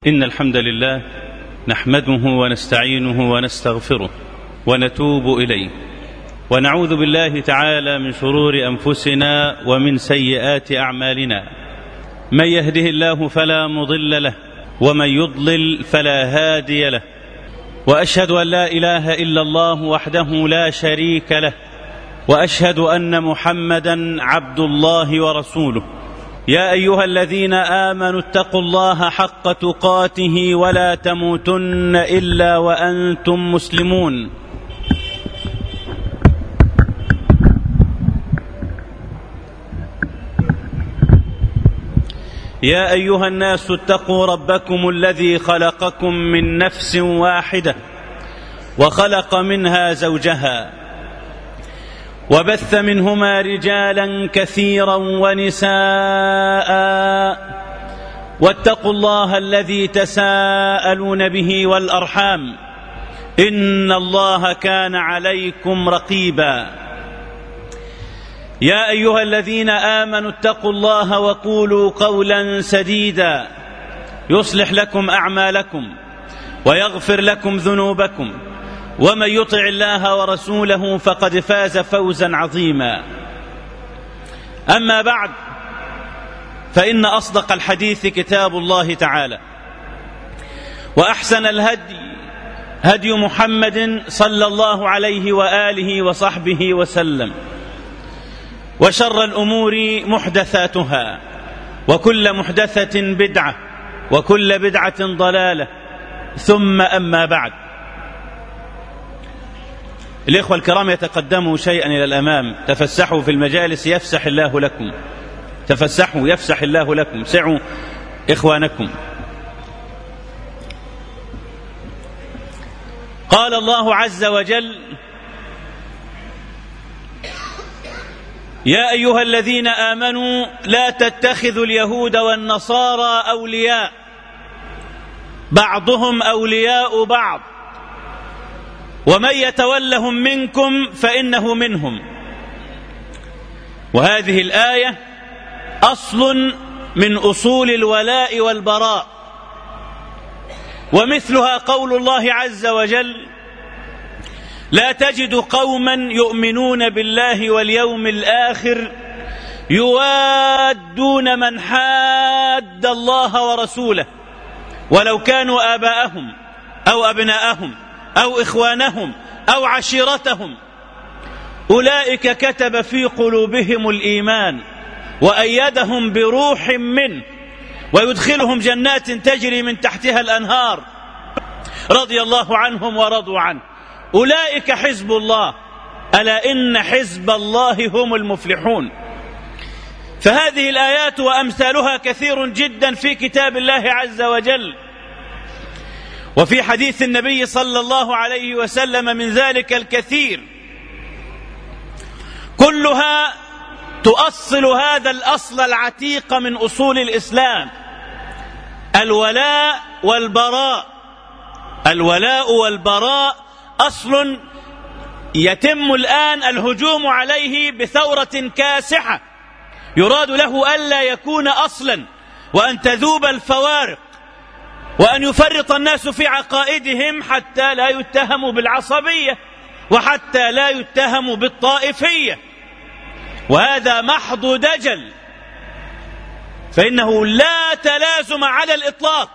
إن الحمد لله نحمده ونستعينه ونستغفره ونتوب إليه ونعوذ بالله تعالى من شرور أنفسنا ومن سيئات أعمالنا من يهده الله فلا مضل له ومن يضلل فلا هادي له واشهد ان لا اله الا الله وحده لا شريك له واشهد ان محمدا عبد الله ورسوله يا ايها الذين امنوا اتقوا الله حق تقاته ولا تموتن الا وانتم مسلمون يا ايها الناس اتقوا ربكم الذي خلقكم من نفس واحده وخلق منها زوجها وبث منهما رجالا كثيرا ونساء واتقوا الله الذي تساءلون به والارحام ان الله كان عليكم رقيبا يا ايها الذين امنوا اتقوا الله وقولوا قولا سديدا يصلح لكم اعمالكم ويغفر لكم ذنوبكم ومن يطع الله ورسوله فقد فاز فوزا عظيما اما بعد فان اصدق الحديث كتاب الله تعالى واحسن الهدي هدي محمد صلى الله عليه واله وصحبه وسلم وشر الامور محدثاتها وكل محدثه بدعه وكل بدعه ضلاله ثم اما بعد الاخوه الكرام يتقدموا شيئا الى الامام تفسحوا في المجالس يفسح الله لكم تفسحوا يفسح الله لكم سعوا اخوانكم قال الله عز وجل يا ايها الذين امنوا لا تتخذوا اليهود والنصارى اولياء بعضهم اولياء بعض ومن يتولهم منكم فانه منهم وهذه الايه اصل من اصول الولاء والبراء ومثلها قول الله عز وجل لا تجد قوما يؤمنون بالله واليوم الاخر يوادون من حاد الله ورسوله ولو كانوا اباءهم او ابناءهم او اخوانهم او عشيرتهم اولئك كتب في قلوبهم الايمان وايدهم بروح منه ويدخلهم جنات تجري من تحتها الانهار رضي الله عنهم ورضوا عنه اولئك حزب الله الا ان حزب الله هم المفلحون فهذه الايات وامثالها كثير جدا في كتاب الله عز وجل وفي حديث النبي صلى الله عليه وسلم من ذلك الكثير كلها تؤصل هذا الاصل العتيق من اصول الاسلام الولاء والبراء الولاء والبراء اصل يتم الان الهجوم عليه بثوره كاسحه يراد له الا يكون اصلا وان تذوب الفوارق وان يفرط الناس في عقائدهم حتى لا يتهموا بالعصبيه وحتى لا يتهموا بالطائفيه وهذا محض دجل فانه لا تلازم على الاطلاق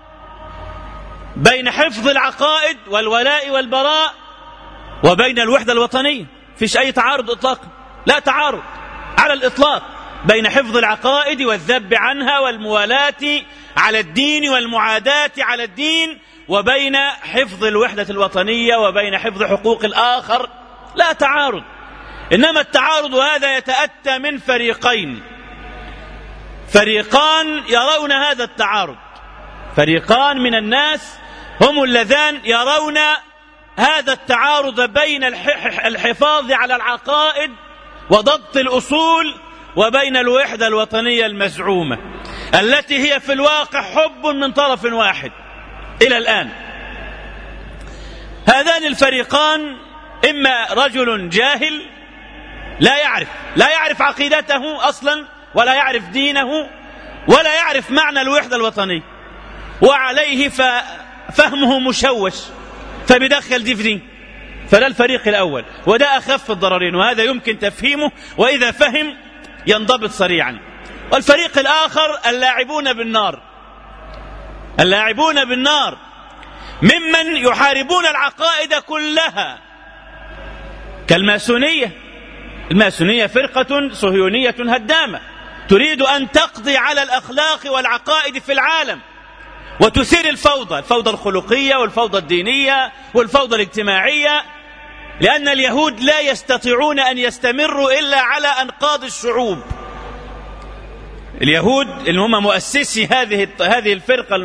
بين حفظ العقائد والولاء والبراء وبين الوحده الوطنيه فيش اي تعارض اطلاقا لا تعارض على الاطلاق بين حفظ العقائد والذب عنها والموالاه على الدين والمعاداه على الدين وبين حفظ الوحده الوطنيه وبين حفظ حقوق الاخر لا تعارض انما التعارض هذا يتاتى من فريقين فريقان يرون هذا التعارض فريقان من الناس هم اللذان يرون هذا التعارض بين الحفاظ على العقائد وضبط الاصول وبين الوحده الوطنيه المزعومه التي هي في الواقع حب من طرف واحد الى الان هذان الفريقان اما رجل جاهل لا يعرف لا يعرف عقيدته اصلا ولا يعرف دينه ولا يعرف معنى الوحده الوطنيه وعليه ففهمه مشوش فبيدخل دي في دي فده الفريق الأول وده أخف الضررين وهذا يمكن تفهيمه وإذا فهم ينضبط سريعا والفريق الآخر اللاعبون بالنار اللاعبون بالنار ممن يحاربون العقائد كلها كالماسونية الماسونية فرقة صهيونية هدامة تريد أن تقضي على الأخلاق والعقائد في العالم وتثير الفوضى الفوضى الخلقية والفوضى الدينية والفوضى الاجتماعية لأن اليهود لا يستطيعون أن يستمروا إلا على أنقاض الشعوب اليهود اللي هم مؤسسي هذه هذه الفرقة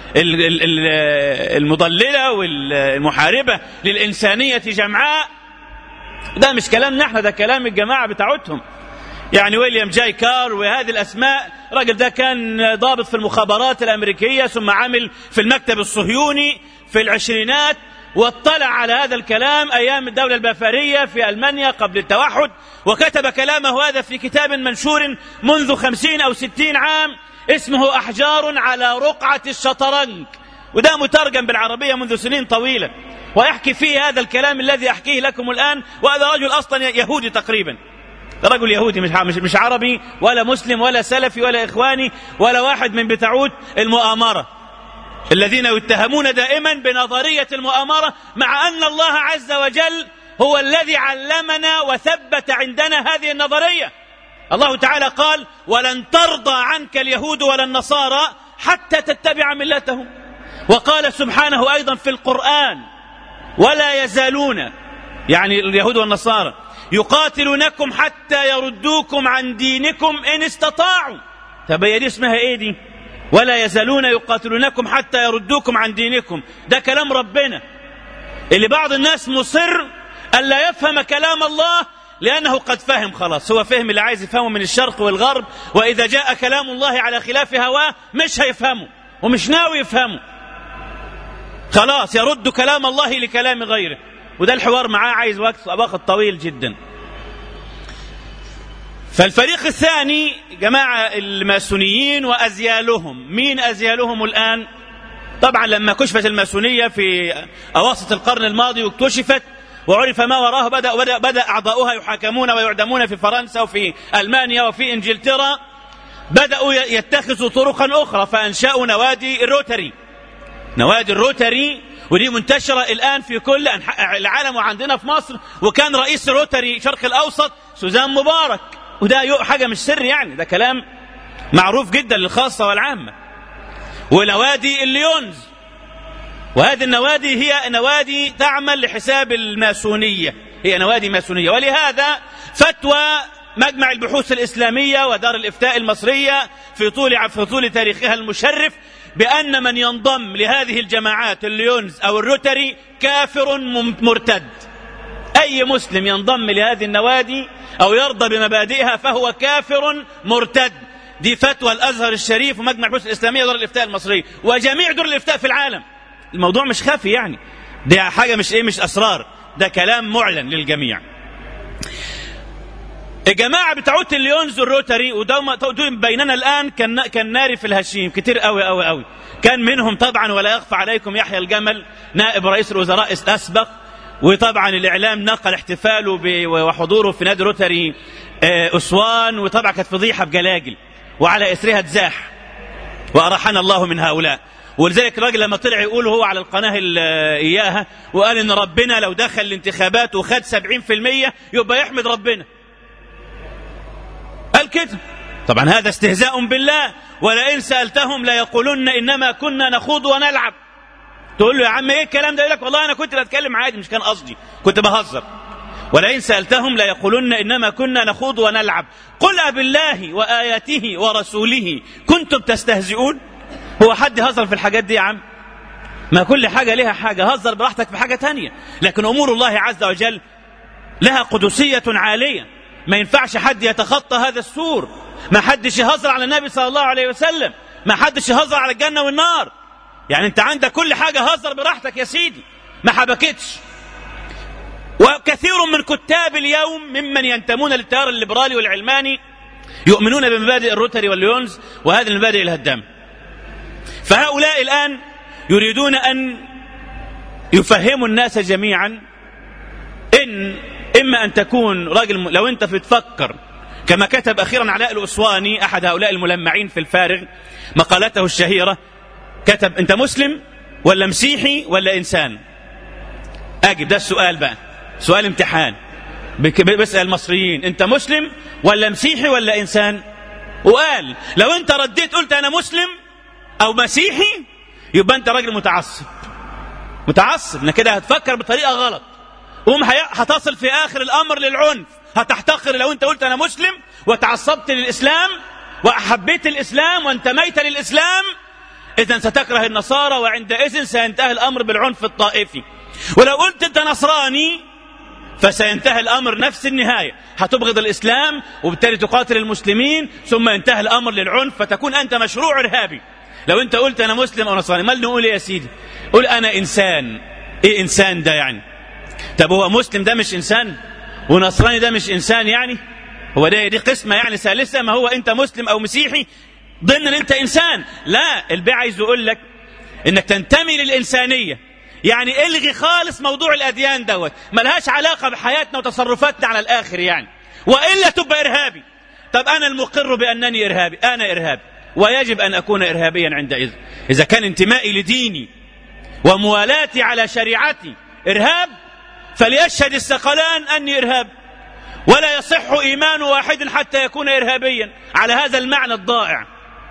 المضللة والمحاربة للإنسانية جمعاء ده مش كلامنا احنا ده كلام الجماعة بتاعتهم يعني ويليام جاي كار وهذه الأسماء الراجل ده كان ضابط في المخابرات الأمريكية ثم عامل في المكتب الصهيوني في العشرينات واطلع على هذا الكلام أيام الدولة البافارية في ألمانيا قبل التوحد وكتب كلامه هذا في كتاب منشور منذ خمسين أو ستين عام اسمه أحجار على رقعة الشطرنج وده مترجم بالعربية منذ سنين طويلة ويحكي فيه هذا الكلام الذي أحكيه لكم الآن وهذا رجل أصلا يهودي تقريبا رجل يهودي مش مش عربي ولا مسلم ولا سلفي ولا إخواني ولا واحد من بتعود المؤامرة الذين يتهمون دائما بنظرية المؤامرة مع أن الله عز وجل هو الذي علمنا وثبت عندنا هذه النظرية الله تعالى قال ولن ترضى عنك اليهود ولا النصارى حتى تتبع ملتهم وقال سبحانه أيضا في القرآن ولا يزالون يعني اليهود والنصارى يقاتلونكم حتى يردوكم عن دينكم إن استطاعوا طب هي دي اسمها ايه دي ولا يزالون يقاتلونكم حتى يردوكم عن دينكم ده كلام ربنا اللي بعض الناس مصر ألا يفهم كلام الله لأنه قد فهم خلاص هو فهم اللي عايز يفهمه من الشرق والغرب وإذا جاء كلام الله على خلاف هواه مش هيفهمه ومش ناوي يفهمه خلاص يرد كلام الله لكلام غيره وده الحوار معاه عايز وقت وقت طويل جدا فالفريق الثاني جماعة الماسونيين وأزيالهم مين أزيالهم الآن طبعا لما كشفت الماسونية في أواسط القرن الماضي واكتشفت وعرف ما وراها بدأ, بدأ, بدأ أعضاؤها يحاكمون ويعدمون في فرنسا وفي ألمانيا وفي إنجلترا بدأوا يتخذوا طرقا أخرى فأنشأوا نوادي الروتري نوادي الروتري ودي منتشرة الآن في كل العالم وعندنا في مصر وكان رئيس روتري شرق الأوسط سوزان مبارك وده حاجة مش سر يعني ده كلام معروف جدا للخاصة والعامة ونوادي الليونز وهذه النوادي هي نوادي تعمل لحساب الماسونية هي نوادي ماسونية ولهذا فتوى مجمع البحوث الإسلامية ودار الإفتاء المصرية في طول في طول تاريخها المشرف بأن من ينضم لهذه الجماعات الليونز أو الروتري كافر مرتد أي مسلم ينضم لهذه النوادي أو يرضى بمبادئها فهو كافر مرتد دي فتوى الأزهر الشريف ومجمع البحوث الإسلامية ودار الإفتاء المصري وجميع دور الإفتاء في العالم الموضوع مش خافي يعني دي حاجة مش إيه مش أسرار ده كلام معلن للجميع الجماعة بتاعت الليونز والروتري ودول بيننا الآن كان كالنار في الهشيم كتير قوي قوي قوي كان منهم طبعا ولا يخفى عليكم يحيى الجمل نائب رئيس الوزراء الأسبق وطبعا الإعلام نقل احتفاله وحضوره في نادي روتري أسوان وطبعا كانت فضيحة بجلاجل وعلى إثرها تزاح وأرحنا الله من هؤلاء ولذلك الراجل لما طلع يقول هو على القناة إياها وقال إن ربنا لو دخل الانتخابات وخد 70% يبقى يحمد ربنا قال كده طبعا هذا استهزاء بالله ولئن سألتهم ليقولن إنما كنا نخوض ونلعب تقول له يا عم ايه الكلام ده يقول لك والله انا كنت بتكلم عادي مش كان قصدي كنت بهزر ولئن سألتهم ليقولن إنما كنا نخوض ونلعب قل أبالله وآياته ورسوله كنتم تستهزئون هو حد هزر في الحاجات دي يا عم ما كل حاجة لها حاجة هزر براحتك في حاجة تانية لكن أمور الله عز وجل لها قدسية عالية ما ينفعش حد يتخطى هذا السور ما حدش يهزر على النبي صلى الله عليه وسلم ما حدش يهزر على الجنة والنار يعني انت عندك كل حاجة هزر براحتك يا سيدي ما حبكتش وكثير من كتاب اليوم ممن ينتمون للتيار الليبرالي والعلماني يؤمنون بمبادئ الروتري والليونز وهذه المبادئ الهدامة فهؤلاء الآن يريدون أن يفهموا الناس جميعا إن إما أن تكون راجل لو أنت بتفكر كما كتب أخيرا علاء الأسواني أحد هؤلاء الملمعين في الفارغ مقالته الشهيرة كتب أنت مسلم ولا مسيحي ولا إنسان أجب ده السؤال بقى سؤال امتحان بسأل المصريين أنت مسلم ولا مسيحي ولا إنسان وقال لو أنت رديت قلت أنا مسلم أو مسيحي يبقى أنت راجل متعصب متعصب إن كده هتفكر بطريقة غلط قوم هتصل في آخر الأمر للعنف هتحتقر لو أنت قلت أنا مسلم وتعصبت للإسلام وأحبيت الإسلام وانتميت للإسلام إذا ستكره النصارى وعندئذ سينتهي الأمر بالعنف الطائفي ولو قلت أنت نصراني فسينتهي الأمر نفس النهاية هتبغض الإسلام وبالتالي تقاتل المسلمين ثم ينتهي الأمر للعنف فتكون أنت مشروع إرهابي لو أنت قلت أنا مسلم أو نصراني ما نقول إيه يا سيدي قول أنا إنسان إيه إنسان ده يعني طب هو مسلم ده مش إنسان ونصراني ده مش إنسان يعني هو ده دي قسمة يعني ثالثة ما هو أنت مسلم أو مسيحي ضمن ان انت انسان لا البيع عايز يقول لك انك تنتمي للانسانيه يعني الغي خالص موضوع الاديان دوت ملهاش علاقه بحياتنا وتصرفاتنا على الاخر يعني والا تبقى ارهابي طب انا المقر بانني ارهابي انا ارهابي ويجب ان اكون ارهابيا عندئذ اذا كان انتمائي لديني وموالاتي على شريعتي ارهاب فليشهد الثقلان اني ارهاب ولا يصح ايمان واحد حتى يكون ارهابيا على هذا المعنى الضائع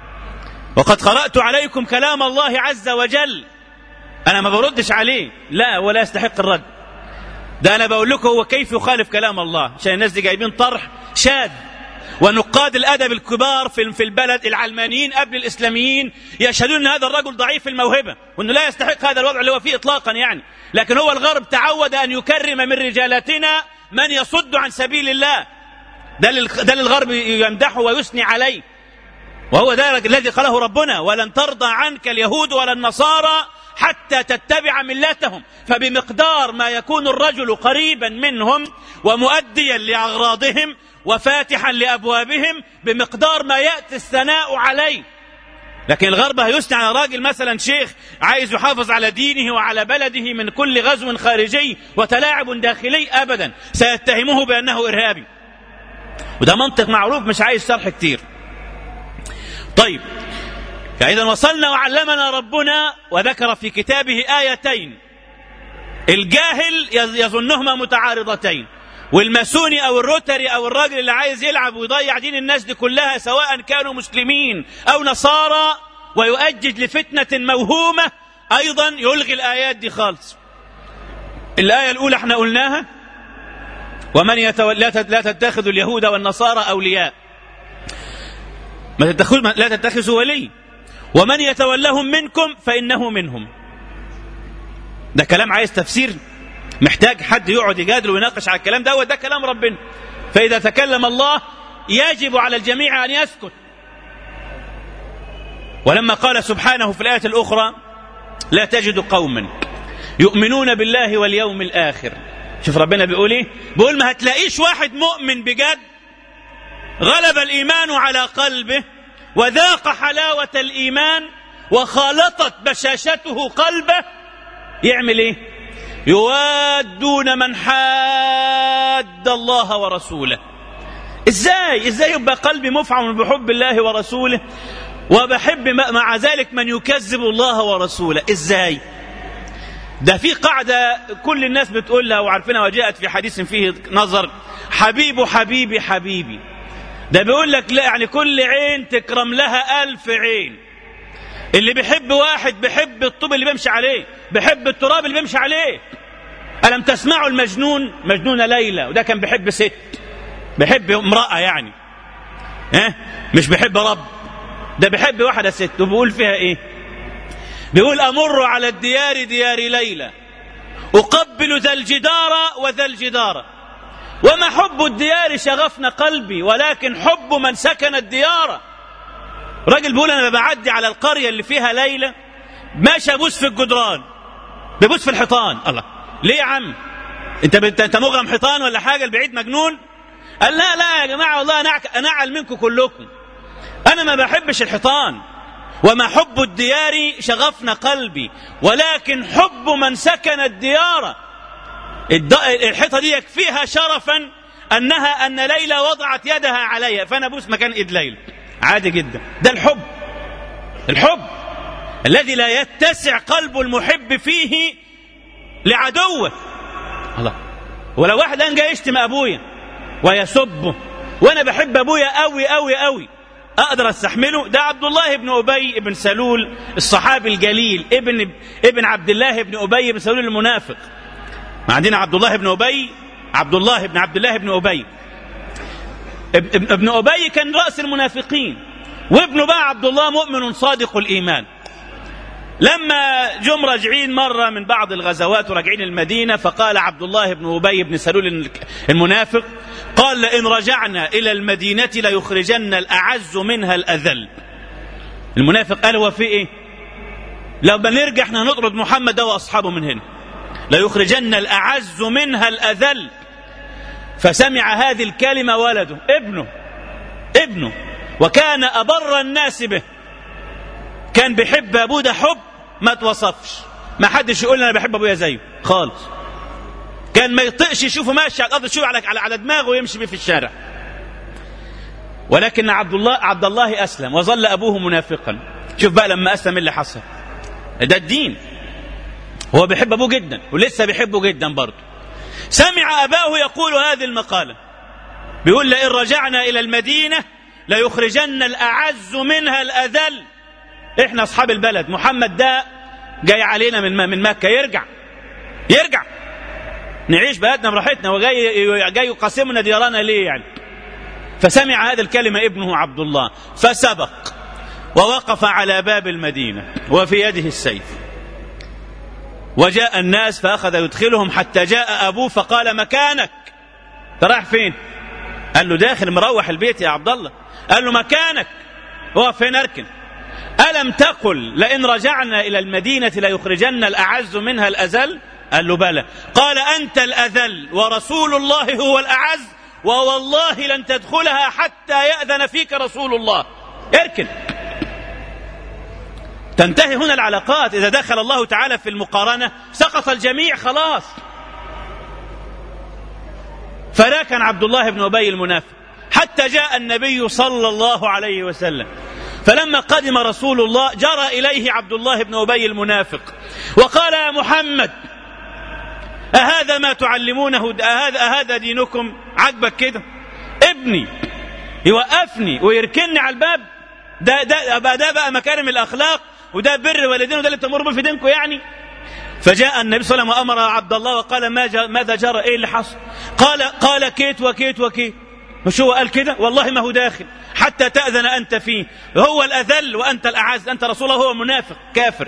وقد قرأت عليكم كلام الله عز وجل أنا ما بردش عليه لا ولا يستحق الرد ده أنا بقول لكم هو كيف يخالف كلام الله عشان الناس دي جايبين طرح شاذ ونقاد الأدب الكبار في في البلد العلمانيين قبل الإسلاميين يشهدون أن هذا الرجل ضعيف الموهبة وأنه لا يستحق هذا الوضع اللي هو فيه إطلاقا يعني لكن هو الغرب تعود أن يكرم من رجالتنا من يصد عن سبيل الله ده ده للغرب يمدحه ويثني عليه وهو ذلك الذي قاله ربنا ولن ترضى عنك اليهود ولا النصارى حتى تتبع ملتهم فبمقدار ما يكون الرجل قريبا منهم ومؤديا لاغراضهم وفاتحا لابوابهم بمقدار ما ياتي الثناء عليه لكن الغرب هيثني على راجل مثلا شيخ عايز يحافظ على دينه وعلى بلده من كل غزو خارجي وتلاعب داخلي ابدا سيتهمه بانه ارهابي وده منطق معروف مش عايز شرح كتير طيب فإذا وصلنا وعلمنا ربنا وذكر في كتابه آيتين الجاهل يظنهما متعارضتين والماسوني أو الروتري أو الراجل اللي عايز يلعب ويضيع دين الناس دي كلها سواء كانوا مسلمين أو نصارى ويؤجج لفتنة موهومة أيضا يلغي الآيات دي خالص الآية الأولى احنا قلناها ومن يتول... لا تتخذ اليهود والنصارى أولياء ما تتخذ لا تتخذوا ولي ومن يتولهم منكم فإنه منهم ده كلام عايز تفسير محتاج حد يقعد يجادل ويناقش على الكلام ده وده كلام ربنا فإذا تكلم الله يجب على الجميع أن يسكت ولما قال سبحانه في الآية الأخرى لا تجد قوما يؤمنون بالله واليوم الآخر شوف ربنا بيقول ايه بيقول ما هتلاقيش واحد مؤمن بجد غلب الايمان على قلبه وذاق حلاوه الايمان وخالطت بشاشته قلبه يعمل ايه يوادون من حاد الله ورسوله ازاي ازاي يبقى قلبي مفعم بحب الله ورسوله وبحب مع ذلك من يكذب الله ورسوله ازاي ده في قاعدة كل الناس بتقولها وعارفينها وجاءت في حديث فيه نظر حبيب حبيبي حبيبي ده بيقول لك لا يعني كل عين تكرم لها ألف عين اللي بيحب واحد بيحب الطوب اللي بيمشي عليه بيحب التراب اللي بيمشي عليه ألم تسمعوا المجنون مجنون ليلى وده كان بيحب ست بيحب امرأة يعني ها مش بيحب رب ده بيحب واحدة ست وبيقول فيها ايه بيقول أمر على الديار ديار ليلى أقبل ذا الجدار وذا الجدار وما حب الديار شغفنا قلبي ولكن حب من سكن الديار راجل بيقول أنا بعدي على القرية اللي فيها ليلى ماشي أبوس في الجدران ببوس في الحيطان الله ليه يا عم انت انت مغرم حيطان ولا حاجه البعيد مجنون قال لا لا يا جماعه والله انا انا اعلم منكم كلكم انا ما بحبش الحيطان وما حب الديار شغفنا قلبي ولكن حب من سكن الديار الحيطة دي يكفيها شرفا أنها أن ليلى وضعت يدها عليها فأنا أبوس مكان إيد ليلى عادي جدا ده الحب الحب الذي لا يتسع قلب المحب فيه لعدوه الله ولو واحد أن جاي يشتم أبويا ويسبه وأنا بحب أبويا أوي أوي أوي أقدر أستحمله ده عبد الله بن أبي بن سلول الصحابي الجليل ابن ابن عبد الله بن أبي بن سلول المنافق عندنا عبد الله بن أبي عبد الله بن عبد الله بن أبي ابن أبي كان رأس المنافقين وابنه بقى عبد الله مؤمن صادق الإيمان لما جم راجعين مرة من بعض الغزوات وراجعين المدينة فقال عبد الله بن أبي بن سلول المنافق قال لئن رجعنا إلى المدينة ليخرجن الأعز منها الأذل المنافق قال هو في إيه لما نرجع احنا نطرد محمد وأصحابه من هنا ليخرجن الأعز منها الأذل فسمع هذه الكلمة ولده ابنه ابنه وكان أبر الناس به كان بيحب أبوه ده حب ما توصفش ما حدش يقول أنا بحب أبويا زيه خالص كان ما يطقش يشوفه ماشي على الأرض يشوف على على على دماغه ويمشي بيه في الشارع ولكن عبد الله عبد الله أسلم وظل أبوه منافقا شوف بقى لما أسلم اللي حصل ده الدين هو بيحب أبوه جدا ولسه بيحبه جدا برضه سمع أباه يقول هذه المقالة بيقول لئن رجعنا إلى المدينة ليخرجن الأعز منها الأذل إحنا أصحاب البلد محمد ده جاي علينا من من مكة يرجع يرجع نعيش بلدنا براحتنا وجاي جاي يقاسمنا ديارنا ليه يعني فسمع هذه الكلمة ابنه عبد الله فسبق ووقف على باب المدينة وفي يده السيف وجاء الناس فأخذ يدخلهم حتى جاء أبوه فقال مكانك راح فين قال له داخل مروح البيت يا عبد الله قال له مكانك هو فين أركن ألم تقل لئن رجعنا إلى المدينة ليخرجن الأعز منها الأزل قال له بلى قال أنت الأذل ورسول الله هو الأعز ووالله لن تدخلها حتى يأذن فيك رسول الله اركن تنتهي هنا العلاقات إذا دخل الله تعالى في المقارنة سقط الجميع خلاص فلا كان عبد الله بن أبي المنافق حتى جاء النبي صلى الله عليه وسلم فلما قدم رسول الله جرى إليه عبد الله بن أبي المنافق وقال يا محمد أهذا ما تعلمونه أهذا, أهذا دينكم عجبك كده ابني يوقفني ويركني على الباب ده ده بقى ده بقى مكارم الاخلاق وده بر والدين وده اللي بتامروا به في دينكم يعني فجاء النبي صلى الله عليه وسلم وامر عبد الله وقال ما جا ماذا جرى ايه اللي حصل قال قال كيت وكيت وكيت مش هو قال كده والله ما هو داخل حتى تأذن أنت فيه هو الأذل وأنت الأعز أنت رسول الله هو منافق كافر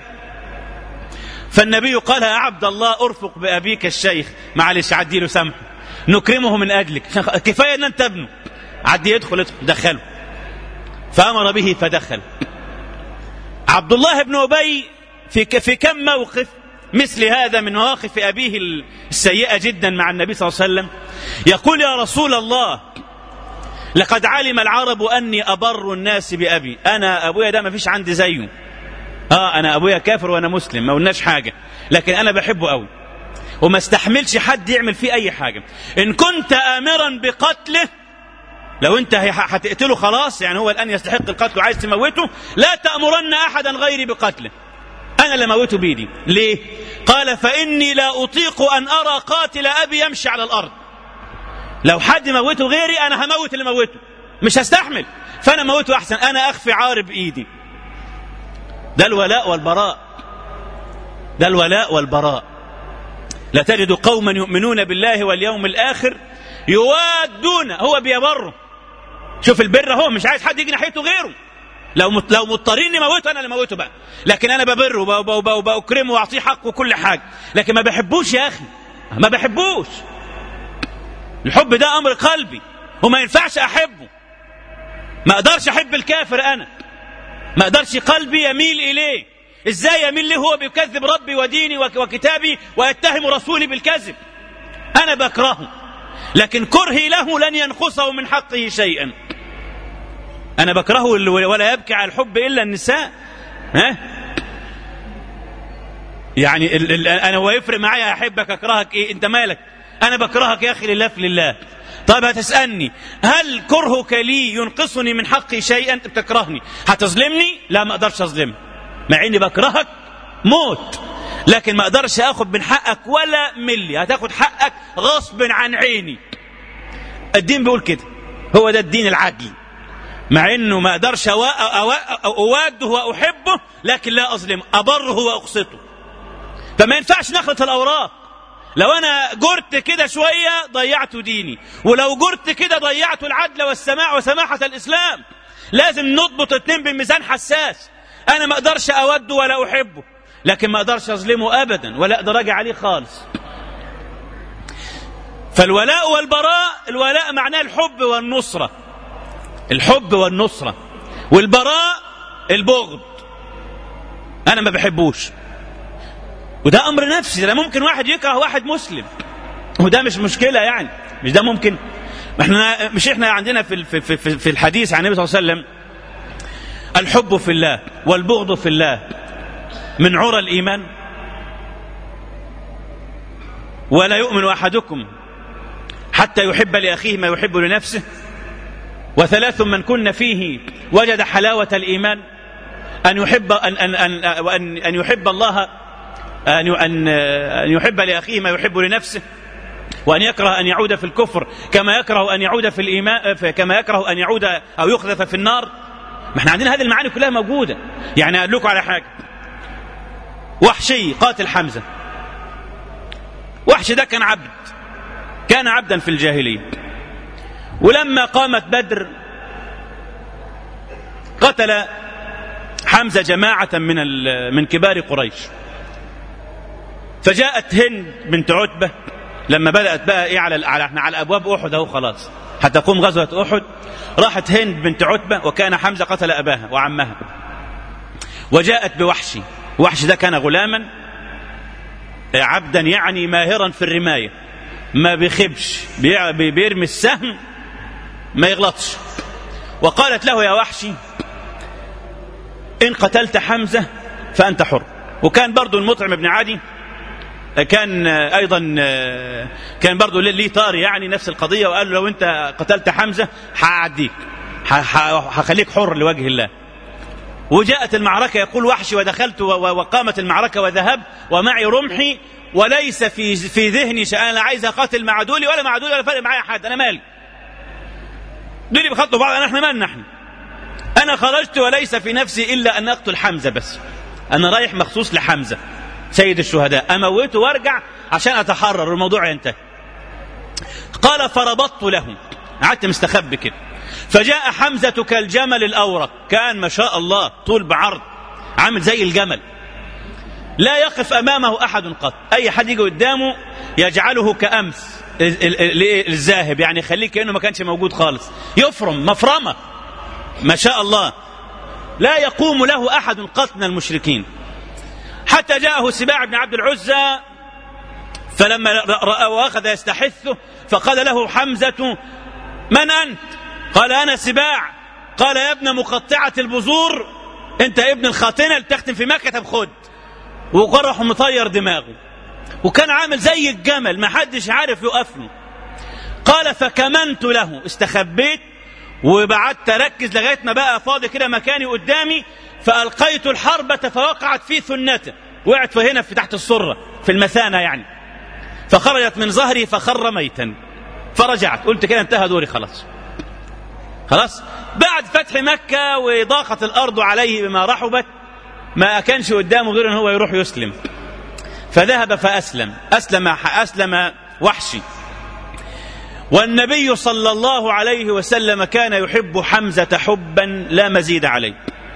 فالنبي قال يا عبد الله ارفق بأبيك الشيخ معلش عدي له سمح نكرمه من أجلك كفاية أن أنت ابنه عدي يدخل ادخل دخله فأمر به فدخل عبد الله بن أبي في في كم موقف مثل هذا من مواقف أبيه السيئة جدا مع النبي صلى الله عليه وسلم يقول يا رسول الله لقد علم العرب أني أبر الناس بأبي أنا أبويا ده ما فيش عندي زيه آه أنا أبويا كافر وأنا مسلم ما قلناش حاجة لكن أنا بحبه قوي وما استحملش حد يعمل فيه أي حاجة إن كنت آمرا بقتله لو انت هتقتله خلاص يعني هو الان يستحق القتل وعايز تموته لا تامرن احدا غيري بقتله انا اللي موته بيدي ليه قال فاني لا اطيق ان ارى قاتل ابي يمشي على الارض لو حد موته غيري انا هموت اللي موته مش هستحمل فانا موته احسن انا اخفي عار بايدي ده الولاء والبراء ده الولاء والبراء لا تجد قوما يؤمنون بالله واليوم الاخر يوادون هو بيبره شوف البر هو مش عايز حد يجي ناحيته غيره لو مت لو مضطرين نموته انا اللي موته بقى لكن انا ببره وبكرمه واعطيه حقه وكل حاجه لكن ما بحبوش يا اخي ما بحبوش الحب ده امر قلبي وما ينفعش احبه ما اقدرش احب الكافر انا ما اقدرش قلبي يميل اليه ازاي يميل ليه هو بيكذب ربي وديني وكتابي ويتهم رسولي بالكذب انا بكرهه لكن كرهي له لن ينقصه من حقه شيئا أنا بكرهه ولا يبكي على الحب إلا النساء ها يعني ال ال انا هو يفرق معايا احبك اكرهك ايه انت مالك انا بكرهك يا اخي لله في لله طيب هتسالني هل كرهك لي ينقصني من حقي شيئا انت بتكرهني هتظلمني لا ما اقدرش اظلمك مع اني بكرهك موت لكن ما اقدرش اخد من حقك ولا ملي هتاخد حقك غصب عن عيني الدين بيقول كده هو ده الدين العدل مع انه ما اقدرش اواده واحبه لكن لا اظلمه ابره واقسطه فما ينفعش نخلط الاوراق لو انا جرت كده شويه ضيعت ديني ولو جرت كده ضيعت العدل والسماع وسماحه الاسلام لازم نضبط اتنين بميزان حساس انا ما اقدرش اوده ولا احبه لكن ما اقدرش اظلمه ابدا ولا اقدر اجي عليه خالص فالولاء والبراء الولاء معناه الحب والنصره الحب والنصره والبراء البغض انا ما بحبوش وده امر نفسي ده ممكن واحد يكره واحد مسلم وده مش مشكله يعني مش ده ممكن احنا مش احنا عندنا في في في, في الحديث عن النبي صلى الله عليه وسلم الحب في الله والبغض في الله من عرى الايمان ولا يؤمن احدكم حتى يحب لاخيه ما يحب لنفسه وثلاث من كن فيه وجد حلاوه الايمان ان يحب ان ان ان, وأن أن يحب الله أن أن أن يحب لأخيه ما يحب لنفسه وأن يكره أن يعود في الكفر كما يكره أن يعود في الإيمان كما يكره أن يعود أو يقذف في النار ما احنا عندنا هذه المعاني كلها موجودة يعني أقول لكم على حاجة وحشي قاتل حمزة وحش ده كان عبد كان عبدا في الجاهلية ولما قامت بدر قتل حمزة جماعة من من كبار قريش فجاءت هند بنت عتبة لما بدأت بقى ايه على على احنا على ابواب احد اهو خلاص هتقوم غزوة احد راحت هند بنت عتبة وكان حمزة قتل اباها وعمها وجاءت بوحشي وحش ده كان غلاما عبدا يعني ماهرا في الرماية ما بيخبش بيرمي السهم ما يغلطش وقالت له يا وحشي إن قتلت حمزة فأنت حر وكان برضو المطعم بن عدي كان ايضا كان برضه ليه طار يعني نفس القضيه وقال له لو انت قتلت حمزه هعديك هخليك حر لوجه الله وجاءت المعركه يقول وحشي ودخلت وقامت المعركه وذهب ومعي رمحي وليس في في ذهني شيء انا لا عايز اقاتل مع دولي ولا مع دولي ولا فارق معايا حد انا مالي دولي بيخطوا بعض انا احنا مالنا احنا انا خرجت وليس في نفسي الا ان اقتل حمزه بس انا رايح مخصوص لحمزه سيد الشهداء اموته وارجع عشان اتحرر الموضوع ينتهي قال فربطت له قعدت مستخبي كده فجاء حمزة كالجمل الأورق كان ما شاء الله طول بعرض عامل زي الجمل لا يقف أمامه أحد قط أي حد يجي قدامه يجعله كأمس الذاهب يعني يخليه كأنه ما كانش موجود خالص يفرم مفرمة ما شاء الله لا يقوم له أحد قط من المشركين حتى جاءه سباع بن عبد العزى فلما رأى وأخذ يستحثه فقال له حمزة من أنت قال أنا سباع قال يا ابن مقطعة البذور أنت ابن الخاتنة اللي تختم في مكة طب خد وقرح مطير دماغه وكان عامل زي الجمل ما حدش عارف يقف له قال فكمنت له استخبيت وبعدت اركز لغايه ما بقى فاضي كده مكاني قدامي فالقيت الحربة فوقعت في ثنته وقعت هنا في تحت السرة في المثانة يعني فخرجت من ظهري فخر ميتا فرجعت قلت كده انتهى دوري خلاص خلاص بعد فتح مكة وضاقت الأرض عليه بما رحبت ما كانش قدامه غير ان هو يروح يسلم فذهب فأسلم أسلم أسلم وحشي والنبي صلى الله عليه وسلم كان يحب حمزة حبا لا مزيد عليه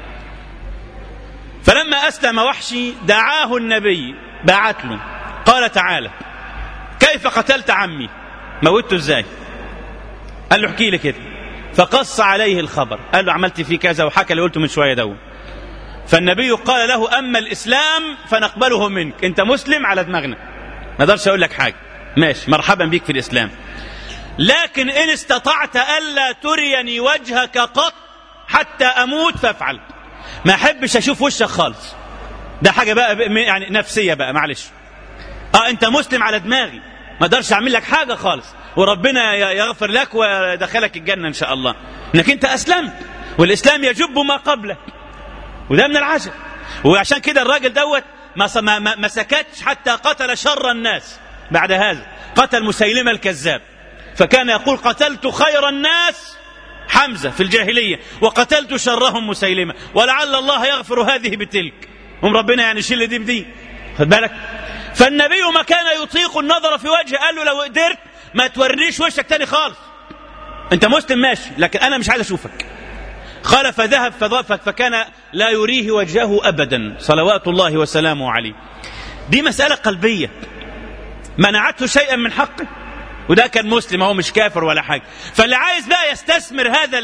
فلما أسلم وحشي دعاه النبي بعت له قال تعالى كيف قتلت عمي موته ازاي قال له احكي لي كده فقص عليه الخبر قال له عملت فيه كذا وحكى اللي قلته من شويه دو فالنبي قال له اما الاسلام فنقبله منك انت مسلم على دماغنا ما اقدرش اقول لك حاجه ماشي مرحبا بيك في الاسلام لكن ان استطعت الا تريني وجهك قط حتى اموت فافعل ما احبش اشوف وشك خالص ده حاجه بقى يعني نفسيه بقى معلش اه انت مسلم على دماغي ما اقدرش اعمل لك حاجه خالص وربنا يغفر لك ويدخلك الجنه ان شاء الله انك انت اسلمت والاسلام يجب ما قبله وده من العجب وعشان كده الراجل دوت ما, ما, ما سكتش حتى قتل شر الناس بعد هذا قتل مسيلمه الكذاب فكان يقول قتلت خير الناس حمزه في الجاهليه وقتلت شرهم مسيلمه ولعل الله يغفر هذه بتلك هم ربنا يعني يشيل دي بدي خد بالك فالنبي ما كان يطيق النظر في وجهه قال له لو قدرت ما تورنيش وشك تاني خالص انت مسلم ماشي لكن انا مش عايز اشوفك قال فذهب فكان لا يريه وجهه ابدا صلوات الله وسلامه عليه دي مساله قلبيه منعته شيئا من حقه وده كان مسلم هو مش كافر ولا حاجه فاللي عايز بقى يستثمر هذا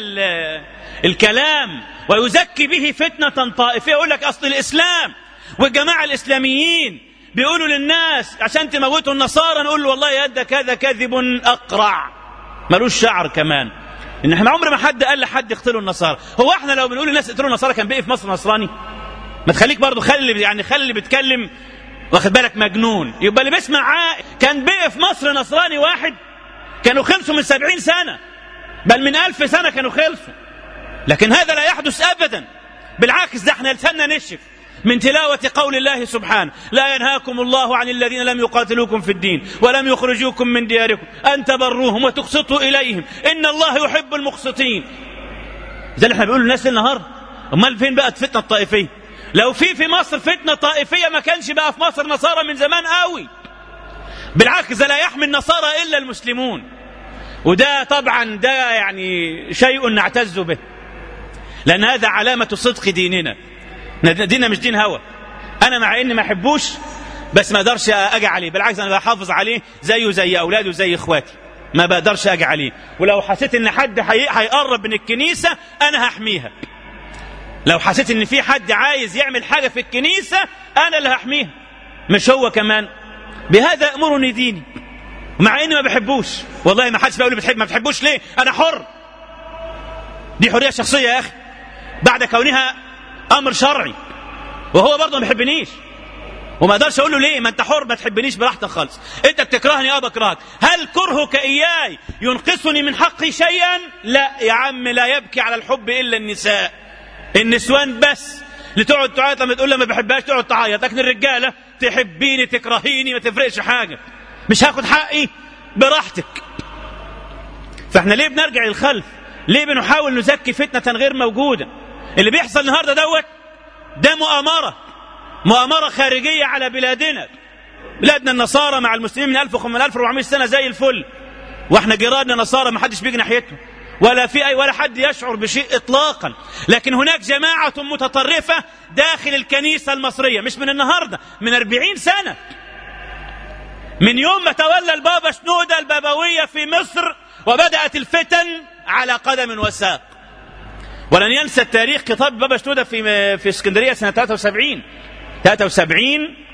الكلام ويزكي به فتنه طائفيه يقول لك اصل الاسلام والجماعه الاسلاميين بيقولوا للناس عشان تموتوا النصارى نقول له والله يا ده هذا كذب اقرع ملوش شعر كمان ان احنا عمر ما حد قال لحد يقتلوا النصارى هو احنا لو بنقول للناس اقتلوا النصارى كان بقي في مصر نصراني ما تخليك برضه خلي يعني خلي اللي بيتكلم واخد بالك مجنون يبقى اللي بيسمع كان بقي في مصر نصراني واحد كانوا خلصوا من سبعين سنة بل من ألف سنة كانوا خلصوا لكن هذا لا يحدث أبدا بالعكس ده احنا لسنا نشف من تلاوة قول الله سبحانه لا ينهاكم الله عن الذين لم يقاتلوكم في الدين ولم يخرجوكم من دياركم أن تبروهم وتقسطوا إليهم إن الله يحب المقسطين زي اللي احنا بنقول للناس النهارده امال فين بقت فتنه الطائفيه لو في في مصر فتنه طائفيه ما كانش بقى في مصر نصارى من زمان قوي بالعكس لا يحمي النصارى الا المسلمون وده طبعا ده يعني شيء نعتز به لان هذا علامه صدق ديننا ديننا مش دين هوى انا مع اني ما احبوش بس ما اقدرش اجي عليه بالعكس انا بحافظ عليه زيه زي اولادي وزي اخواتي ما بقدرش اجي عليه ولو حسيت ان حد هيقرب من الكنيسه انا هحميها لو حسيت ان في حد عايز يعمل حاجه في الكنيسه انا اللي هحميها مش هو كمان بهذا يامرني ديني مع اني ما بحبوش والله ما حدش بيقول لي بتحب ما بتحبوش ليه انا حر دي حريه شخصيه يا اخي بعد كونها امر شرعي وهو برضه ما بيحبنيش وما اقدرش اقول له ليه ما انت حر ما تحبنيش براحتك خالص انت بتكرهني اه بكرهك هل كرهك اياي ينقصني من حقي شيئا لا يا عم لا يبكي على الحب الا النساء النسوان بس اللي تقعد تعيط لما تقول لها ما بحبهاش تقعد تعيط لكن الرجاله تحبيني تكرهيني ما تفرقش حاجه مش هاخد حقي براحتك فاحنا ليه بنرجع للخلف ليه بنحاول نزكي فتنه غير موجوده اللي بيحصل النهارده دوت ده مؤامره مؤامره خارجيه على بلادنا بلادنا النصارى مع المسلمين من 1400 سنه زي الفل واحنا جيراننا نصارى ما حدش بيجي ناحيتهم ولا في أي ولا حد يشعر بشيء إطلاقا لكن هناك جماعة متطرفة داخل الكنيسة المصرية مش من النهاردة من أربعين سنة من يوم ما تولى البابا شنودة البابوية في مصر وبدأت الفتن على قدم وساق ولن ينسى التاريخ خطاب بابا شنودة في في اسكندرية سنة 73 73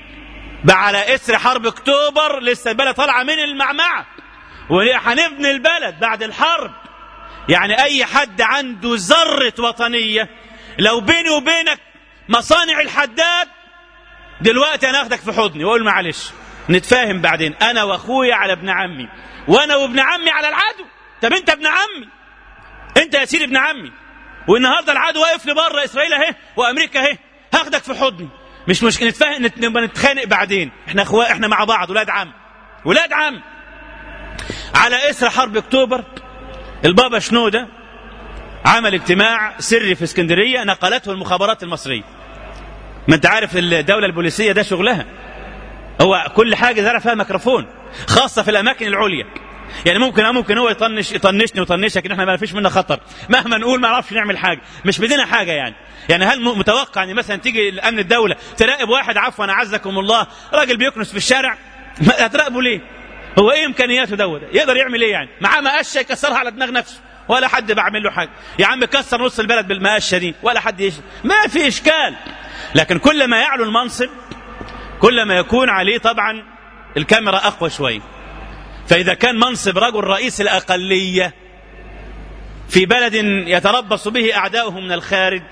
على إثر حرب أكتوبر لسه البلد طالعة من المعمعة وهنبني البلد بعد الحرب يعني أي حد عنده ذرة وطنية لو بيني وبينك مصانع الحداد دلوقتي أنا أخدك في حضني وأقول معلش نتفاهم بعدين أنا وأخويا على ابن عمي وأنا وابن عمي على العدو طب أنت ابن عمي أنت يا سيدي ابن عمي والنهارده العدو واقف لي بره إسرائيل أهي وأمريكا أهي هاخدك في حضني مش مشكلة نتفاهم نبقى نتخانق بعدين احنا اخوة احنا مع بعض ولاد عم ولاد عم على إثر حرب أكتوبر البابا شنودة عمل اجتماع سري في اسكندرية نقلته المخابرات المصرية ما انت عارف الدولة البوليسية ده شغلها هو كل حاجة زرع فيها ميكروفون خاصة في الأماكن العليا يعني ممكن ممكن هو يطنش يطنشني ويطنشك ان احنا ما فيش منا خطر مهما نقول ما نعرفش نعمل حاجه مش بدنا حاجه يعني يعني هل متوقع ان مثلا تيجي الامن الدوله تراقب واحد عفوا اعزكم الله راجل بيكنس في الشارع هتراقبه ليه هو ايه امكانياته دوت يقدر يعمل ايه يعني معاه مقشه يكسرها على دماغ نفسه ولا حد بعمل له حاجه يا عم كسر نص البلد بالمقشه دي ولا حد يش... ما في اشكال لكن كل ما يعلو المنصب كل ما يكون عليه طبعا الكاميرا اقوى شويه فاذا كان منصب رجل رئيس الاقليه في بلد يتربص به اعداؤه من الخارج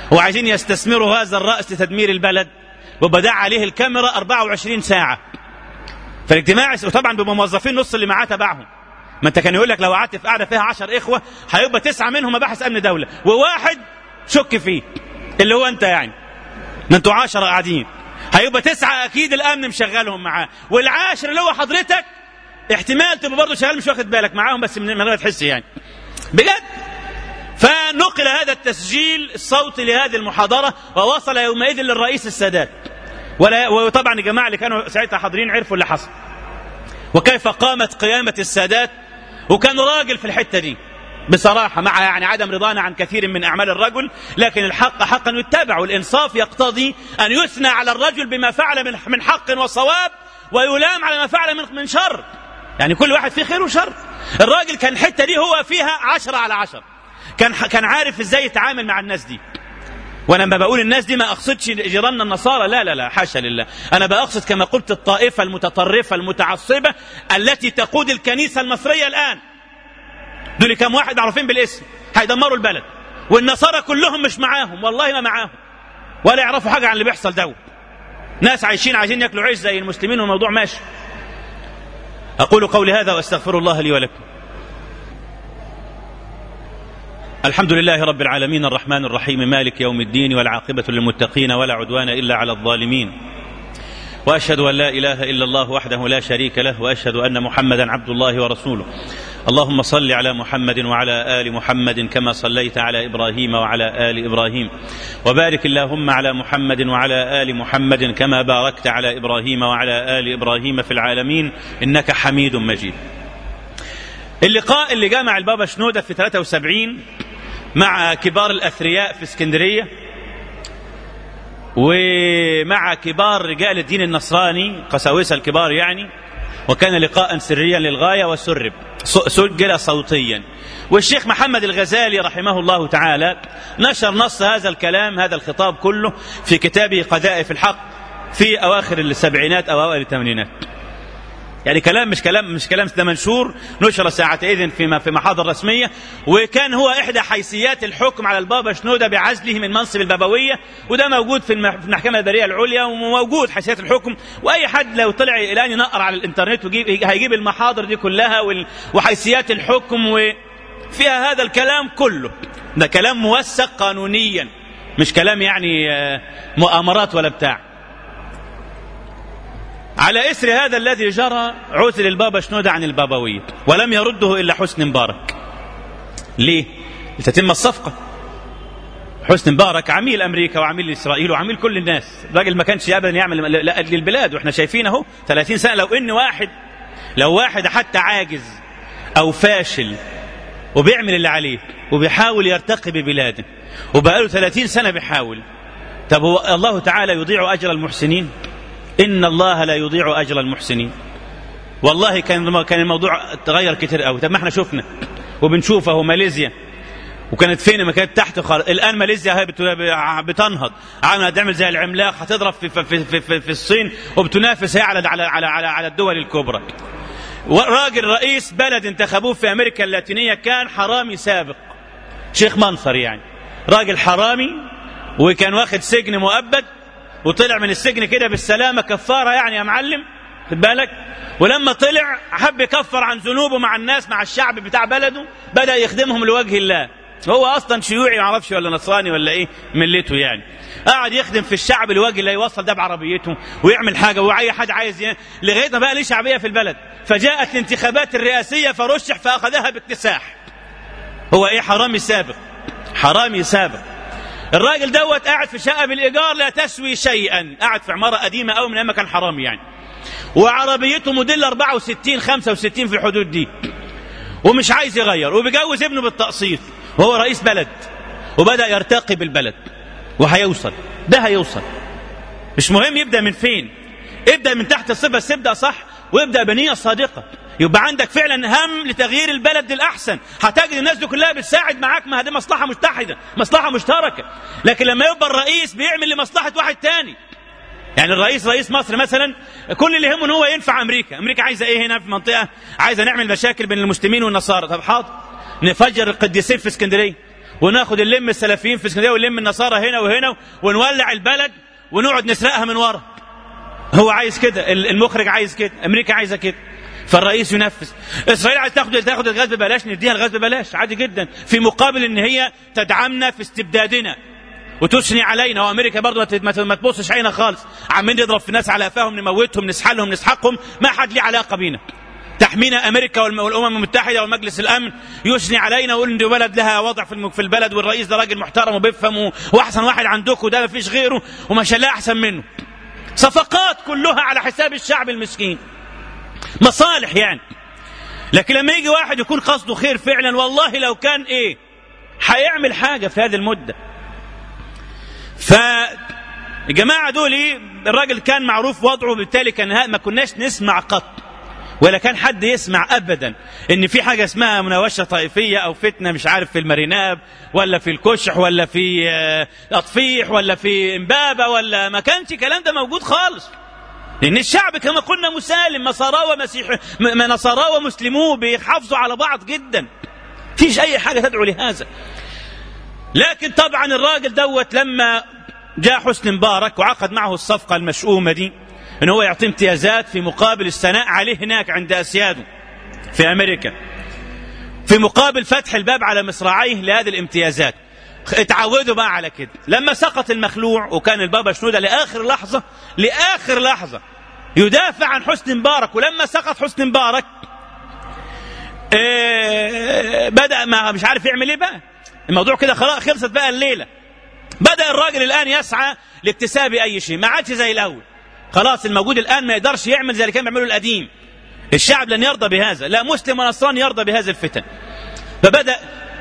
وعايزين يستثمروا هذا الرأس لتدمير البلد وبدأ عليه الكاميرا 24 ساعة فالاجتماع وطبعا بيبقوا موظفين نص اللي معاه تبعهم ما انت كان يقول لك لو قعدت في قاعده فيها 10 اخوه هيبقى تسعه منهم مباحث امن دوله وواحد شك فيه اللي هو انت يعني ما انتوا 10 قاعدين هيبقى تسعه اكيد الامن مشغلهم معاه والعاشر اللي هو حضرتك احتمال تبقى برضه شغال مش واخد بالك معاهم بس من غير تحس يعني بجد فنقل هذا التسجيل الصوتي لهذه المحاضرة ووصل يومئذ للرئيس السادات ولا وطبعا الجماعة اللي كانوا ساعتها حاضرين عرفوا اللي حصل وكيف قامت قيامة السادات وكان راجل في الحتة دي بصراحة مع يعني عدم رضانا عن كثير من أعمال الرجل لكن الحق حقا يتبع والإنصاف يقتضي أن يثنى على الرجل بما فعل من من حق وصواب ويلام على ما فعل من من شر يعني كل واحد فيه خير وشر الراجل كان الحتة دي هو فيها عشرة على عشرة كان كان عارف ازاي يتعامل مع الناس دي وانا لما بقول الناس دي ما اقصدش جيراننا النصارى لا لا لا حاشا لله انا بقصد كما قلت الطائفه المتطرفه المتعصبه التي تقود الكنيسه المصريه الان دول كم واحد معروفين بالاسم هيدمروا البلد والنصارى كلهم مش معاهم والله ما معاهم ولا يعرفوا حاجه عن اللي بيحصل ده ناس عايشين عايزين ياكلوا عيش زي المسلمين والموضوع ماشي اقول قولي هذا واستغفر الله لي ولكم الحمد لله رب العالمين الرحمن الرحيم مالك يوم الدين والعاقبة للمتقين ولا عدوان إلا على الظالمين وأشهد أن لا إله إلا الله وحده لا شريك له وأشهد أن محمدا عبد الله ورسوله اللهم صل على محمد وعلى آل محمد كما صليت على إبراهيم وعلى آل إبراهيم وبارك اللهم على محمد وعلى آل محمد كما باركت على إبراهيم وعلى آل إبراهيم في العالمين إنك حميد مجيد اللقاء اللي جمع البابا شنودة في 73 مع كبار الأثرياء في اسكندرية ومع كبار رجال الدين النصراني قساوسة الكبار يعني وكان لقاء سريا للغاية وسرب سجل صوتيا والشيخ محمد الغزالي رحمه الله تعالى نشر نص هذا الكلام هذا الخطاب كله في كتابه قذائف الحق في أواخر السبعينات أو أوائل الثمانينات يعني كلام مش كلام مش كلام ده منشور نشر ساعتئذ في في محاضر رسميه وكان هو احدى حيثيات الحكم على البابا شنوده بعزله من منصب البابويه وده موجود في المحكمه الاداريه العليا وموجود حيثيات الحكم واي حد لو طلع الان ينقر على الانترنت ويجيب هيجيب المحاضر دي كلها وحيثيات الحكم وفيها هذا الكلام كله ده كلام موثق قانونيا مش كلام يعني مؤامرات ولا بتاع على إثر هذا الذي جرى عزل البابا شنودة عن البابوية ولم يرده إلا حسن مبارك ليه؟ لتتم الصفقة حسن مبارك عميل أمريكا وعميل إسرائيل وعميل كل الناس الراجل ما كانش أبدا يعمل للبلاد وإحنا شايفين أهو 30 سنة لو إن واحد لو واحد حتى عاجز أو فاشل وبيعمل اللي عليه وبيحاول يرتقي ببلاده وبقاله 30 سنة بيحاول طب هو الله تعالى يضيع أجر المحسنين إن الله لا يضيع أجر المحسنين والله كان كان الموضوع تغير كتير قوي طب ما احنا شفنا وبنشوفه ماليزيا وكانت فين ما كانت تحت خالص الان ماليزيا هي بتنهض عامله تعمل زي العملاق هتضرب في في في في, في الصين وبتنافس هي على على على على, على الدول الكبرى راجل رئيس بلد انتخبوه في امريكا اللاتينيه كان حرامي سابق شيخ منصر يعني راجل حرامي وكان واخد سجن مؤبد وطلع من السجن كده بالسلامة كفارة يعني يا معلم خد بالك ولما طلع حب يكفر عن ذنوبه مع الناس مع الشعب بتاع بلده بدأ يخدمهم لوجه الله هو اصلا شيوعي ما اعرفش ولا نصراني ولا ايه ملته يعني قاعد يخدم في الشعب لوجه الله يوصل ده بعربيته ويعمل حاجه واي حد عايز يه... لغايه ما بقى ليه شعبيه في البلد فجاءت الانتخابات الرئاسيه فرشح فاخذها باكتساح هو ايه حرامي سابق حرامي سابق الراجل دوت قاعد في شقه بالايجار لا تسوي شيئا قاعد في عماره قديمه قوي من ايام كان حرامي يعني وعربيته موديل 64 65 في الحدود دي ومش عايز يغير وبيجوز ابنه بالتقسيط وهو رئيس بلد وبدا يرتقي بالبلد وهيوصل ده هيوصل مش مهم يبدا من فين ابدا من تحت الصفر بس ابدا صح وابدا بنيه صادقه يبقى عندك فعلا هم لتغيير البلد للاحسن هتجد الناس دي كلها بتساعد معاك ما دي مصلحه متحده مصلحه مشتركه لكن لما يبقى الرئيس بيعمل لمصلحه واحد تاني يعني الرئيس رئيس مصر مثلا كل اللي يهمه ان هو ينفع امريكا امريكا عايزه ايه هنا في منطقه عايزه نعمل مشاكل بين المسلمين والنصارى طب حاضر نفجر القديسين في اسكندريه وناخد اللم السلفيين في اسكندريه ونلم النصارى هنا وهنا ونولع البلد ونقعد نسرقها من ورا هو عايز كده المخرج عايز كده امريكا عايزه كده فالرئيس ينفذ اسرائيل عايز تاخد تاخد الغاز ببلاش نديها الغاز ببلاش عادي جدا في مقابل ان هي تدعمنا في استبدادنا وتثني علينا وامريكا برضه ما تبصش عينا خالص عمالين نضرب في ناس على قفاهم نموتهم نسحلهم نسحقهم ما حد ليه علاقه بينا تحمينا امريكا والامم المتحده ومجلس الامن يثني علينا ويقول ان دي بلد لها وضع في في البلد والرئيس ده راجل محترم وبيفهم واحسن واحد عندكم ده ما فيش غيره وما شاء الله احسن منه صفقات كلها على حساب الشعب المسكين مصالح يعني لكن لما يجي واحد يكون قصده خير فعلا والله لو كان ايه هيعمل حاجه في هذه المده فالجماعه دول الراجل كان معروف وضعه بالتالي كان ما كناش نسمع قط ولا كان حد يسمع ابدا ان في حاجه اسمها مناوشه طائفيه او فتنه مش عارف في الماريناب ولا في الكشح ولا في اطفيح ولا في امبابه ولا ما كانش الكلام ده موجود خالص لان الشعب كما قلنا مسالم نصارى ومسيح نصارى ومسلمون بيحافظوا على بعض جدا فيش اي حاجه تدعو لهذا لكن طبعا الراجل دوت لما جاء حسني مبارك وعقد معه الصفقه المشؤومه دي ان هو يعطيه امتيازات في مقابل الثناء عليه هناك عند اسياده في امريكا في مقابل فتح الباب على مصراعيه لهذه الامتيازات اتعودوا بقى على كده لما سقط المخلوع وكان البابا شنودة لآخر لحظة لآخر لحظة يدافع عن حسني مبارك ولما سقط حسني مبارك اه بدأ ما مش عارف يعمل ايه بقى الموضوع كده خلاص خلصت بقى الليلة بدأ الراجل الآن يسعى لاكتساب أي شيء ما عادش زي الأول خلاص الموجود الآن ما يقدرش يعمل زي اللي كان بيعمله القديم الشعب لن يرضى بهذا لا مسلم ونصراني يرضى بهذه الفتن فبدأ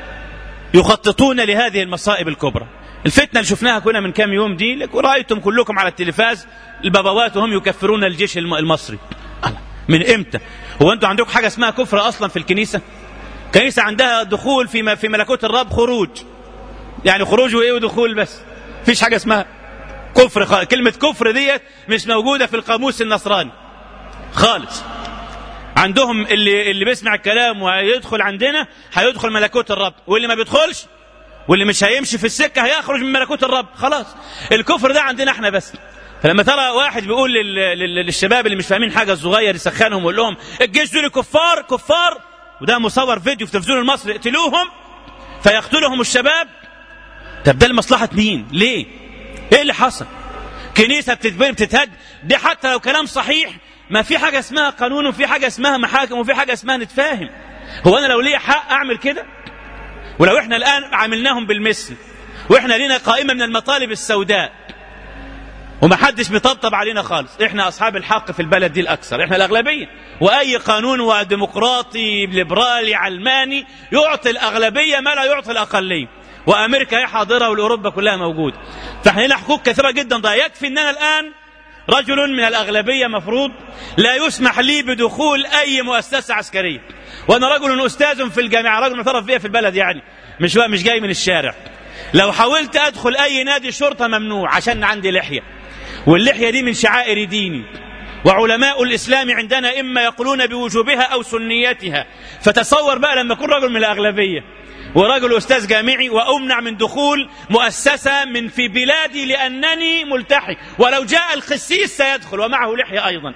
يخططون لهذه المصائب الكبرى الفتنة اللي شفناها كنا من كام يوم دي رأيتم كلكم على التلفاز البابوات وهم يكفرون الجيش المصري من امتى هو انتوا عندكم حاجة اسمها كفر اصلا في الكنيسة كنيسة عندها دخول في في ملكوت الرب خروج يعني خروج وايه ودخول بس فيش حاجة اسمها كفر خالص. كلمة كفر ديت مش موجودة في القاموس النصراني خالص عندهم اللي اللي بيسمع الكلام وهيدخل عندنا هيدخل ملكوت الرب واللي ما بيدخلش واللي مش هيمشي في السكه هيخرج من ملكوت الرب خلاص الكفر ده عندنا احنا بس فلما ترى واحد بيقول للشباب اللي مش فاهمين حاجه الصغير يسخنهم ويقول لهم الجيش دول كفار كفار وده مصور فيديو في التلفزيون المصري اقتلوهم فيقتلهم الشباب طب ده لمصلحه مين؟ ليه؟ ايه اللي حصل؟ كنيسه بتتبني بتتهد دي حتى لو كلام صحيح ما في حاجة اسمها قانون وفي حاجة اسمها محاكم وفي حاجة اسمها نتفاهم هو أنا لو لي حق أعمل كده ولو إحنا الآن عاملناهم بالمثل وإحنا لنا قائمة من المطالب السوداء وما حدش بيطبطب علينا خالص إحنا أصحاب الحق في البلد دي الأكثر إحنا الأغلبية وأي قانون وديمقراطي ليبرالي علماني يعطي الأغلبية ما لا يعطي الأقلية وأمريكا هي حاضرة والأوروبا كلها موجودة فإحنا لنا حقوق كثيرة جدا ضايع يكفي أننا الآن رجل من الأغلبية مفروض لا يسمح لي بدخول أي مؤسسة عسكرية وأنا رجل أستاذ في الجامعة رجل معترف بها في البلد يعني مش مش جاي من الشارع لو حاولت أدخل أي نادي شرطة ممنوع عشان عندي لحية واللحية دي من شعائر ديني وعلماء الإسلام عندنا إما يقولون بوجوبها أو سنيتها فتصور بقى لما أكون رجل من الأغلبية ورجل أستاذ جامعي وأمنع من دخول مؤسسة من في بلادي لأنني ملتحي ولو جاء الخسيس سيدخل ومعه لحية أيضا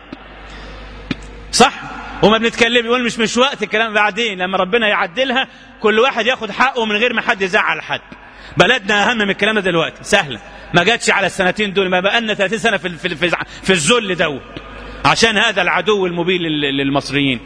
صح وما بنتكلم يقول مش مش وقت الكلام بعدين لما ربنا يعدلها كل واحد ياخد حقه من غير ما حد يزعل حد بلدنا اهم من الكلام ده دلوقتي سهله ما جاتش على السنتين دول ما بقالنا 30 سنه في في في, في الذل دوت عشان هذا العدو المبين للمصريين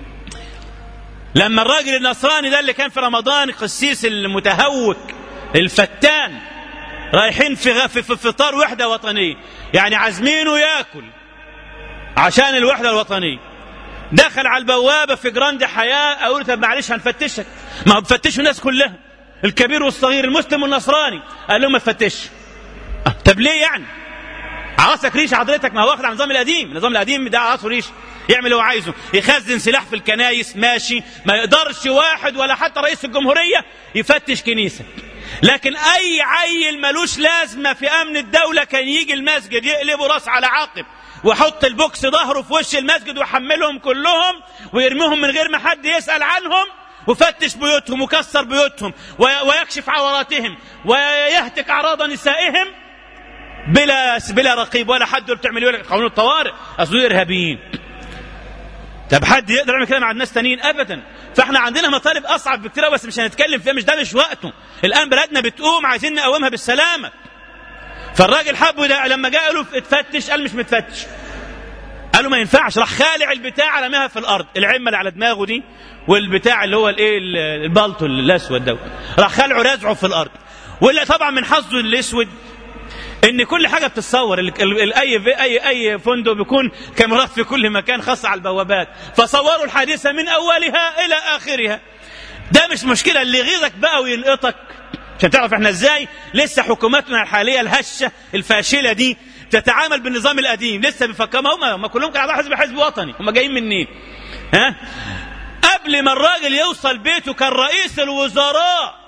لما الراجل النصراني ده اللي كان في رمضان القسيس المتهوك الفتان رايحين في في, في فطار وحده وطنيه يعني عازمينه ياكل عشان الوحده الوطنيه دخل على البوابه في جراند حياه اقول طب معلش هنفتشك ما هو بفتشوا الناس كلها الكبير والصغير المسلم والنصراني قال لهم ما تفتش طب ليه يعني عراسك ريش حضرتك ما هو واخد على النظام القديم النظام القديم ده عراسه ريش يعمل اللي هو عايزه يخزن سلاح في الكنايس ماشي ما يقدرش واحد ولا حتى رئيس الجمهورية يفتش كنيسة لكن أي عيل ملوش لازمة في أمن الدولة كان يجي المسجد يقلبه راس على عاقب وحط البوكس ظهره في وش المسجد ويحملهم كلهم ويرميهم من غير ما حد يسأل عنهم وفتش بيوتهم وكسر بيوتهم ويكشف عوراتهم ويهتك أعراض نسائهم بلا بلا رقيب ولا حد بتعمل يقول قانون الطوارئ اصل ارهابيين طب حد يقدر يعمل كده مع الناس تانيين ابدا فاحنا عندنا مطالب اصعب بكتير بس مش هنتكلم فيها مش ده مش وقته الان بلدنا بتقوم عايزين نقومها بالسلامه فالراجل حبه ده لما جاء له اتفتش قال مش متفتش قالوا ما ينفعش راح خالع البتاع رماها في الارض العمه اللي على دماغه دي والبتاع اللي هو الايه البلطو الاسود ده راح خلعه رازعه في الارض واللي طبعا من حظه الاسود ان كل حاجه بتتصور اي اي اي فندق بيكون كاميرات في كل مكان خاصه على البوابات فصوروا الحادثه من اولها الى اخرها ده مش مشكله اللي يغيظك بقى وينقطك عشان تعرف احنا ازاي لسه حكوماتنا الحاليه الهشه الفاشله دي تتعامل بالنظام القديم لسه بيفكروا هم هم كلهم كانوا حزب حزب وطني هم جايين منين ها قبل ما الراجل يوصل بيته كان رئيس الوزراء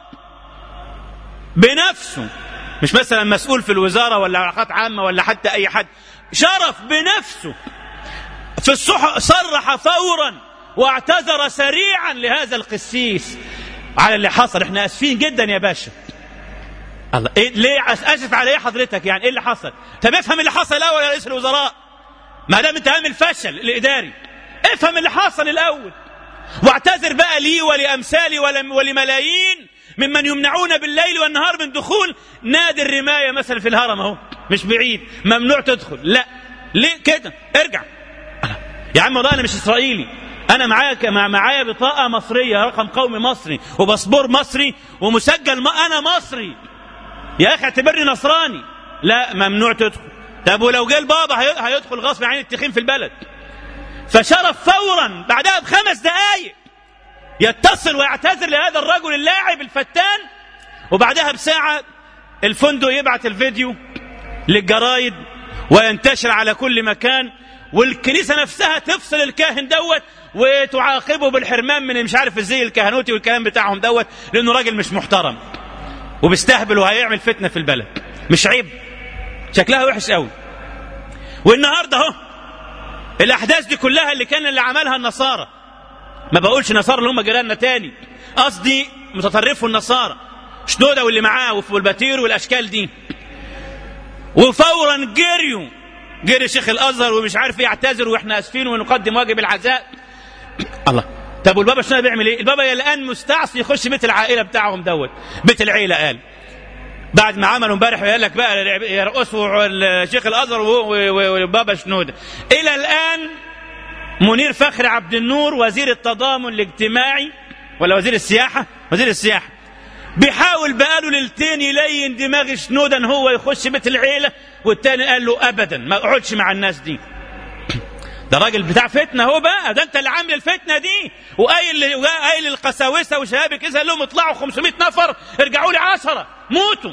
بنفسه مش مثلا مسؤول في الوزاره ولا علاقات عامه ولا حتى اي حد شرف بنفسه في الصحف صرح فورا واعتذر سريعا لهذا القسيس على اللي حصل احنا اسفين جدا يا باشا الله إيه ليه اسف على ايه حضرتك يعني ايه اللي حصل طب افهم اللي حصل الاول يا رئيس الوزراء ما دام انت عامل فشل الاداري افهم اللي حصل الاول واعتذر بقى لي ولامثالي ولملايين ممن يمنعون بالليل والنهار من دخول نادي الرمايه مثلا في الهرم اهو مش بعيد ممنوع تدخل لا ليه كده ارجع يا عم والله انا مش اسرائيلي انا معايا مع معايا بطاقه مصريه رقم قومي مصري وباسبور مصري ومسجل ما انا مصري يا اخي اعتبرني نصراني لا ممنوع تدخل طب ولو جه البابا هيدخل غصب عن التخين في البلد فشرف فورا بعدها بخمس دقائق يتصل ويعتذر لهذا الرجل اللاعب الفتان وبعدها بساعة الفندق يبعت الفيديو للجرايد وينتشر على كل مكان والكنيسة نفسها تفصل الكاهن دوت وتعاقبه بالحرمان من مش عارف الزي الكهنوتي والكلام بتاعهم دوت لأنه راجل مش محترم وبيستهبل وهيعمل فتنة في البلد مش عيب شكلها وحش قوي والنهارده اهو الاحداث دي كلها اللي كان اللي عملها النصارى ما بقولش نصارى اللي هم جيراننا تاني قصدي متطرفوا النصارى شنودة واللي معاه والباتير والاشكال دي وفورا جريوا جري شيخ الازهر ومش عارف يعتذر واحنا اسفين ونقدم واجب العزاء الله طب والبابا شنو بيعمل ايه البابا الان مستعصي يخش بيت العائله بتاعهم دوت بيت العيله قال بعد ما عملوا امبارح وقال لك بقى يرقصوا الشيخ الازهر وبابا شنوده الى الان منير فخر عبد النور وزير التضامن الاجتماعي ولا وزير السياحه وزير السياحه بيحاول بقاله ليلتين يلين دماغ شنوده ان هو يخش بيت العيله والتاني قال له ابدا ما اقعدش مع الناس دي ده راجل بتاع فتنه هو بقى ده انت اللي عامل الفتنه دي وقايل قايل القساوسه وشباب كذا قال لهم اطلعوا 500 نفر ارجعوا لي 10 موتوا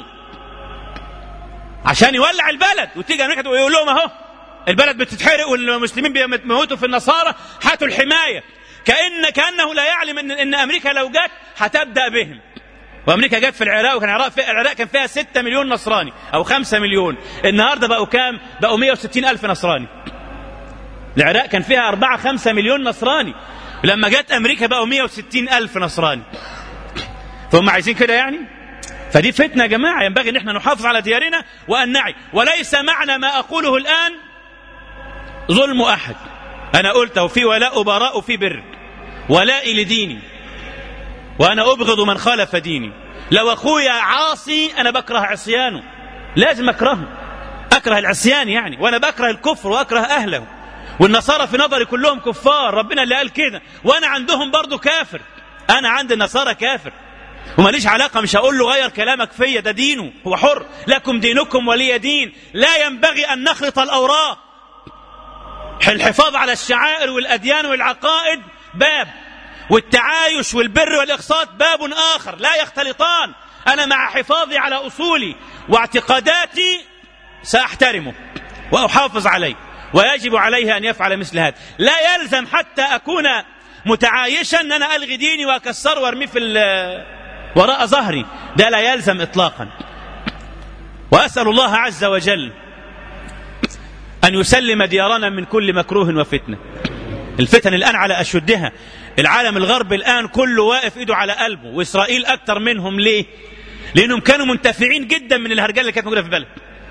عشان يولع البلد وتيجي امريكا ويقول لهم اهو البلد بتتحرق والمسلمين بيموتوا في النصارى هاتوا الحمايه كان كانه لا يعلم ان ان امريكا لو جت هتبدا بهم وامريكا جت في العراق وكان العراق في العراق كان فيها 6 مليون نصراني او 5 مليون النهارده بقوا كام بقوا 160 الف نصراني العراق كان فيها 4 5 مليون نصراني لما جت امريكا بقوا 160 الف نصراني فهم عايزين كده يعني فدي فتنه يا جماعه ينبغي ان احنا نحافظ على ديارنا وان نعي وليس معنى ما اقوله الان ظلم احد انا قلت وفي ولاء براء وفي بر ولائي لديني وانا ابغض من خالف ديني لو اخويا عاصي انا بكره عصيانه لازم اكرهه اكره العصيان يعني وانا بكره الكفر واكره اهله والنصارى في نظري كلهم كفار ربنا اللي قال كده وانا عندهم برضو كافر انا عند النصارى كافر وماليش علاقة مش هقول له غير كلامك فيا ده دينه هو حر لكم دينكم ولي دين لا ينبغي أن نخلط الأوراق الحفاظ على الشعائر والأديان والعقائد باب والتعايش والبر والإقساط باب آخر لا يختلطان أنا مع حفاظي على أصولي واعتقاداتي سأحترمه وأحافظ عليه ويجب عليه أن يفعل مثل هذا لا يلزم حتى أكون متعايشا أن أنا ألغي ديني وأكسره وأرميه في وراء ظهري ده لا يلزم إطلاقا وأسأل الله عز وجل أن يسلم ديارنا من كل مكروه وفتنة الفتن الآن على أشدها العالم الغربي الآن كله واقف إيده على قلبه وإسرائيل أكتر منهم ليه لأنهم كانوا منتفعين جدا من الهرجله اللي كانت موجودة في البلد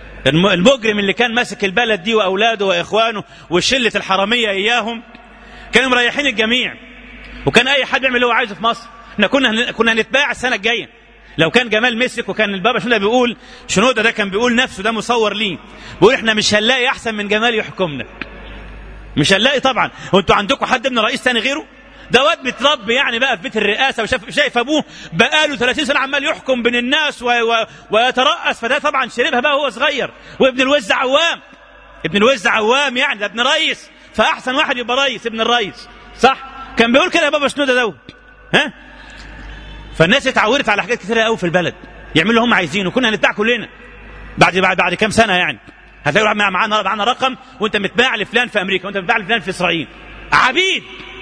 المجرم اللي كان ماسك البلد دي وأولاده وإخوانه وشلة الحرامية إياهم كانوا مريحين الجميع وكان أي حد يعمل اللي هو عايزه في مصر احنا كنا كنا هنتباع السنة الجاية لو كان جمال مسك وكان البابا شنودة بيقول شنودة ده كان بيقول نفسه ده مصور ليه بيقول احنا مش هنلاقي احسن من جمال يحكمنا مش هنلاقي طبعا وانتوا عندكم حد ابن رئيس تاني غيره ده واد متربي يعني بقى في بيت الرئاسه وشاف شايف ابوه بقاله 30 سنه عمال يحكم بين الناس و و ويترأس فده طبعا شربها بقى وهو صغير وابن الوز عوام ابن الوز عوام يعني ده ابن رئيس فاحسن واحد يبقى رئيس ابن الرئيس صح كان بيقول كده يا بابا شنودة دوت ها فالناس اتعودت على حاجات كثيره قوي في البلد يعملوا اللي هم عايزينه كنا هنتباع كلنا بعد بعد بعد كام سنه يعني هتلاقي معانا معانا رقم وانت متباع لفلان في امريكا وانت متباع لفلان في اسرائيل عبيد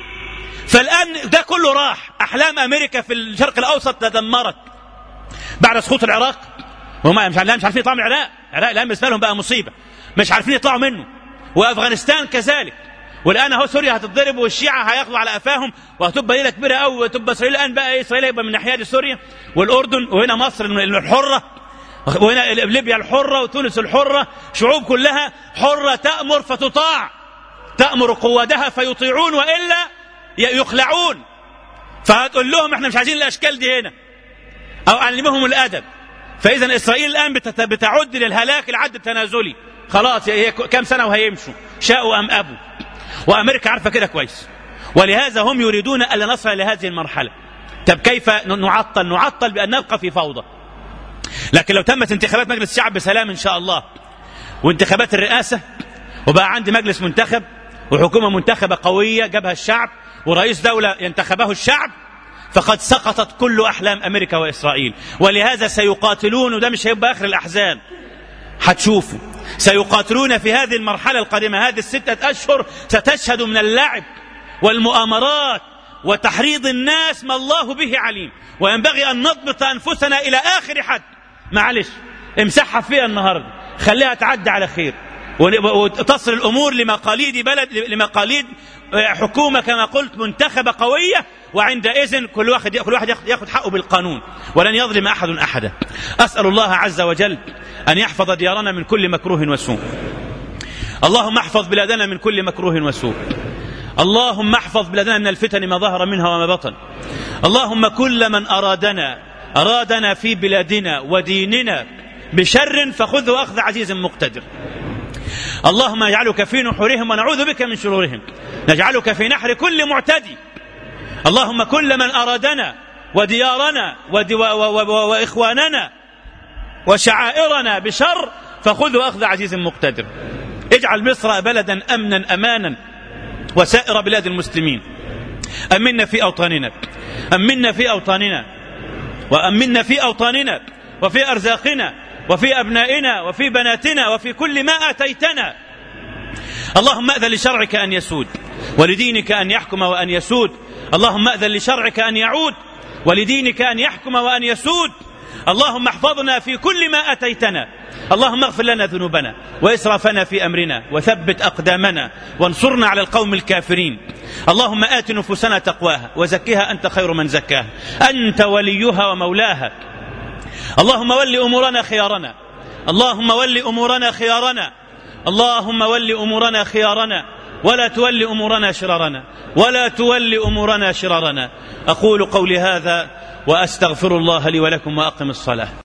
فالان ده كله راح احلام امريكا في الشرق الاوسط تدمرت بعد سقوط العراق وهم مش مش عارفين يطلعوا من العراق العراق الان بالنسبه لهم بقى مصيبه مش عارفين يطلعوا منه وافغانستان كذلك والان اهو سوريا هتتضرب والشيعه هياخدوا على قفاهم وهتبقى ليله كبيره قوي وتبقى اسرائيل الان بقى ايه اسرائيل يبقى من ناحيه دي سوريا والاردن وهنا مصر الحره وهنا ليبيا الحره وتونس الحره شعوب كلها حره تامر فتطاع تامر قوادها فيطيعون والا يخلعون فهتقول لهم احنا مش عايزين الاشكال دي هنا او علمهم الادب فاذا اسرائيل الان بتعد للهلاك العد التنازلي خلاص هي كام سنه وهيمشوا شاءوا ام ابوا وامريكا عارفه كده كويس ولهذا هم يريدون الا نصل لهذه المرحله طب كيف نعطل نعطل بان نبقى في فوضى لكن لو تمت انتخابات مجلس الشعب بسلام ان شاء الله وانتخابات الرئاسه وبقى عندي مجلس منتخب وحكومه منتخبه قويه جابها الشعب ورئيس دوله ينتخبه الشعب فقد سقطت كل احلام امريكا واسرائيل ولهذا سيقاتلون وده مش هيبقى اخر الاحزان هتشوفوا سيقاتلون في هذه المرحله القادمه هذه السته اشهر ستشهد من اللعب والمؤامرات وتحريض الناس ما الله به عليم وينبغي ان نضبط انفسنا الى اخر حد معلش امسحها فيها النهارده خليها تعدي على خير وتصل الامور لمقاليد بلد لمقاليد حكومه كما قلت منتخبه قويه وعندئذ كل واحد كل واحد ياخذ حقه بالقانون ولن يظلم احد احدا اسال الله عز وجل ان يحفظ ديارنا من كل مكروه وسوء اللهم احفظ بلادنا من كل مكروه وسوء اللهم احفظ بلادنا من الفتن ما ظهر منها وما بطن اللهم كل من ارادنا ارادنا في بلادنا وديننا بشر فخذه اخذ عزيز مقتدر اللهم اجعلك في نحورهم ونعوذ بك من شرورهم نجعلك في نحر كل معتدي اللهم كل من أرادنا وديارنا ودي و و و وإخواننا وشعائرنا بشر فخذوا أخذ عزيز مقتدر اجعل مصر بلدا أمنا أمانا وسائر بلاد المسلمين أمنا في أوطاننا أمنا في أوطاننا وأمنا في أوطاننا وفي أرزاقنا وفي أبنائنا وفي بناتنا وفي كل ما آتيتنا اللهم أذن لشرعك أن يسود ولدينك أن يحكم وأن يسود اللهم أذن لشرعك أن يعود ولدينك أن يحكم وأن يسود اللهم احفظنا في كل ما أتيتنا اللهم اغفر لنا ذنوبنا وإسرافنا في أمرنا وثبت أقدامنا وانصرنا على القوم الكافرين اللهم آت نفوسنا تقواها وزكها أنت خير من زكاها أنت وليها ومولاها اللهم ول أمورنا خيارنا اللهم ول أمورنا خيارنا اللهم ول أمورنا خيارنا ولا تول امورنا شرارنا ولا تول امورنا شرارنا اقول قولي هذا واستغفر الله لي ولكم واقم الصلاه